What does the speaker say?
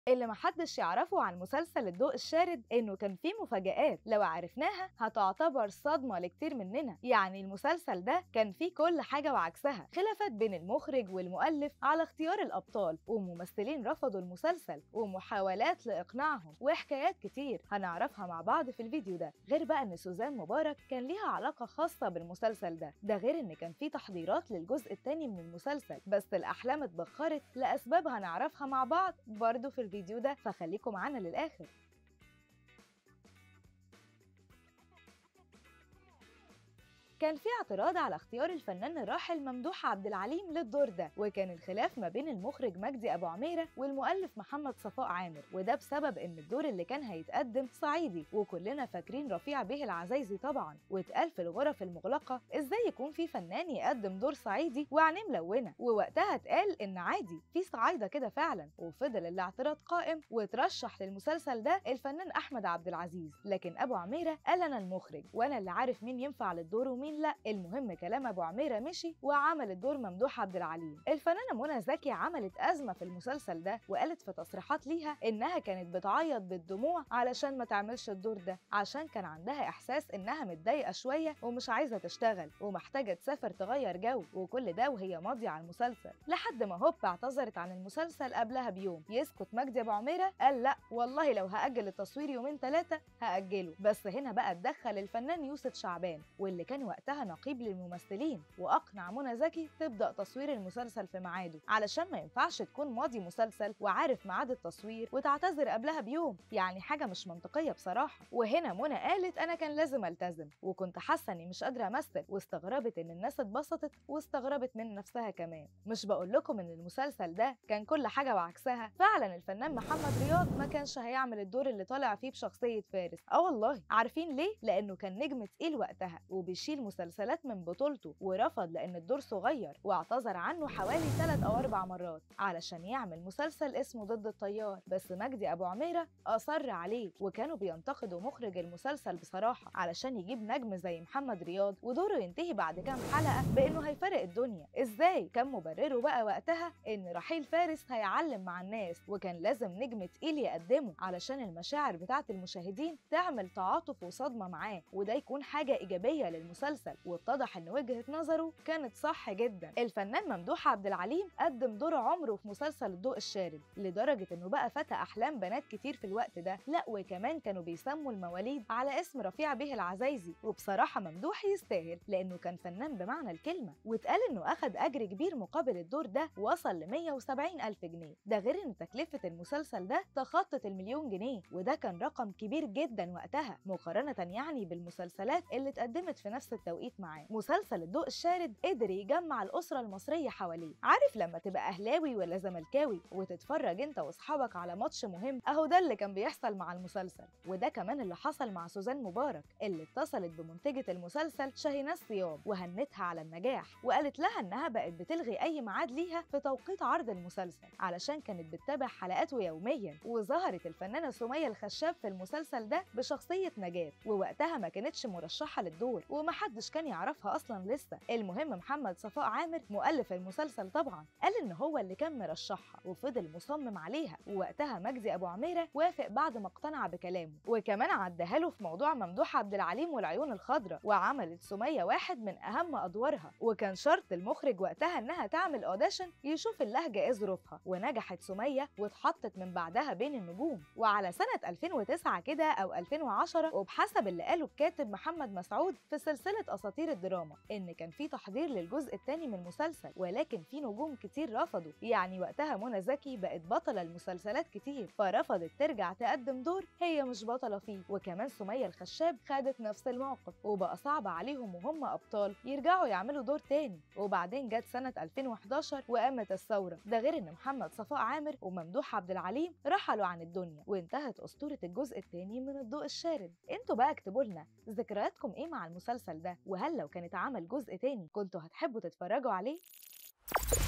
اللي محدش يعرفه عن مسلسل الضوء الشارد انه كان فيه مفاجآت لو عرفناها هتعتبر صدمة لكتير مننا يعني المسلسل ده كان فيه كل حاجة وعكسها خلافات بين المخرج والمؤلف على اختيار الأبطال وممثلين رفضوا المسلسل ومحاولات لإقناعهم وحكايات كتير هنعرفها مع بعض في الفيديو ده غير بقى ان سوزان مبارك كان ليها علاقة خاصة بالمسلسل ده ده غير ان كان فيه تحضيرات للجزء التاني من المسلسل بس الأحلام اتبخرت لأسباب هنعرفها مع بعض برضه في الفيديو ده فخليكم معانا للآخر كان في اعتراض على اختيار الفنان الراحل ممدوح عبد العليم للدور ده وكان الخلاف ما بين المخرج مجدي ابو عميره والمؤلف محمد صفاء عامر وده بسبب ان الدور اللي كان هيتقدم صعيدي وكلنا فاكرين رفيع به العزايزي طبعا واتقال في الغرف المغلقه ازاي يكون في فنان يقدم دور صعيدي وعينيه ملونه ووقتها اتقال ان عادي في صعايده كده فعلا وفضل الاعتراض قائم وترشح للمسلسل ده الفنان احمد عبد العزيز لكن ابو عميره قال انا المخرج وانا اللي عارف مين ينفع للدور ومين مين لا المهم كلام ابو عميره مشي وعمل الدور ممدوح عبد العليم الفنانه منى زكي عملت ازمه في المسلسل ده وقالت في تصريحات ليها انها كانت بتعيط بالدموع علشان ما تعملش الدور ده عشان كان عندها احساس انها متضايقه شويه ومش عايزه تشتغل ومحتاجه تسافر تغير جو وكل ده وهي ماضيه على المسلسل لحد ما هوب اعتذرت عن المسلسل قبلها بيوم يسكت مجدي ابو عميره قال لا والله لو هاجل التصوير يومين ثلاثه هاجله بس هنا بقى اتدخل الفنان يوسف شعبان واللي كان وقتها وقتها نقيب للممثلين واقنع منى زكي تبدا تصوير المسلسل في ميعاده علشان ما ينفعش تكون ماضي مسلسل وعارف ميعاد التصوير وتعتذر قبلها بيوم يعني حاجه مش منطقيه بصراحه وهنا منى قالت انا كان لازم التزم وكنت حاسه اني مش قادره امثل واستغربت ان الناس اتبسطت واستغربت من نفسها كمان مش بقول لكم ان المسلسل ده كان كل حاجه وعكسها فعلا الفنان محمد رياض ما كانش هيعمل الدور اللي طالع فيه بشخصيه فارس اه والله عارفين ليه لانه كان نجم تقيل وقتها وبيشيل مسلسلات من بطولته ورفض لأن الدور صغير واعتذر عنه حوالي ثلاث أو أربع مرات علشان يعمل مسلسل اسمه ضد الطيار بس مجدي أبو عميرة أصر عليه وكانوا بينتقدوا مخرج المسلسل بصراحة علشان يجيب نجم زي محمد رياض ودوره ينتهي بعد كام حلقة بإنه هيفرق الدنيا إزاي كان مبرره بقى وقتها إن رحيل فارس هيعلم مع الناس وكان لازم نجم تقيل يقدمه علشان المشاعر بتاعة المشاهدين تعمل تعاطف وصدمة معاه وده يكون حاجة إيجابية للمسلسل واتضح ان وجهه نظره كانت صح جدا الفنان ممدوح عبد العليم قدم دور عمره في مسلسل الضوء الشارد لدرجه انه بقى فتى احلام بنات كتير في الوقت ده لا وكمان كانوا بيسموا المواليد على اسم رفيع به العزايزي وبصراحه ممدوح يستاهل لانه كان فنان بمعنى الكلمه واتقال انه اخد اجر كبير مقابل الدور ده وصل ل 170 الف جنيه ده غير ان تكلفه المسلسل ده تخطت المليون جنيه وده كان رقم كبير جدا وقتها مقارنه يعني بالمسلسلات اللي اتقدمت في نفس التوقيت معاه مسلسل الضوء الشارد قدر يجمع الأسرة المصرية حواليه عارف لما تبقى أهلاوي ولا زملكاوي وتتفرج أنت وأصحابك على ماتش مهم أهو ده اللي كان بيحصل مع المسلسل وده كمان اللي حصل مع سوزان مبارك اللي اتصلت بمنتجة المسلسل شاهيناز صيام وهنتها على النجاح وقالت لها إنها بقت بتلغي أي ميعاد ليها في توقيت عرض المسلسل علشان كانت بتتابع حلقاته يوميا وظهرت الفنانة سمية الخشاب في المسلسل ده بشخصية نجاة ووقتها ما كانتش مرشحة للدور ومحدش كان يعرفها اصلا لسه المهم محمد صفاء عامر مؤلف المسلسل طبعا قال ان هو اللي كان مرشحها وفضل مصمم عليها ووقتها مجدي ابو عميره وافق بعد ما اقتنع بكلامه وكمان عدها له في موضوع ممدوح عبد العليم والعيون الخضراء وعملت سميه واحد من اهم ادوارها وكان شرط المخرج وقتها انها تعمل اوديشن يشوف اللهجه ايه ظروفها ونجحت سميه واتحطت من بعدها بين النجوم وعلى سنه 2009 كده او 2010 وبحسب اللي قاله الكاتب محمد مسعود في سلسله اساطير الدراما ان كان في تحضير للجزء الثاني من المسلسل ولكن في نجوم كتير رفضوا يعني وقتها منى زكي بقت بطله لمسلسلات كتير فرفضت ترجع تقدم دور هي مش بطله فيه وكمان سميه الخشاب خدت نفس الموقف وبقى صعب عليهم وهم ابطال يرجعوا يعملوا دور تاني وبعدين جت سنه 2011 وقامت الثوره ده غير ان محمد صفاء عامر وممدوح عبد العليم رحلوا عن الدنيا وانتهت اسطوره الجزء الثاني من الضوء الشارد انتوا بقى اكتبوا لنا ذكرياتكم ايه مع المسلسل ده وهل لو كانت عمل جزء تاني كنتوا هتحبوا تتفرجوا عليه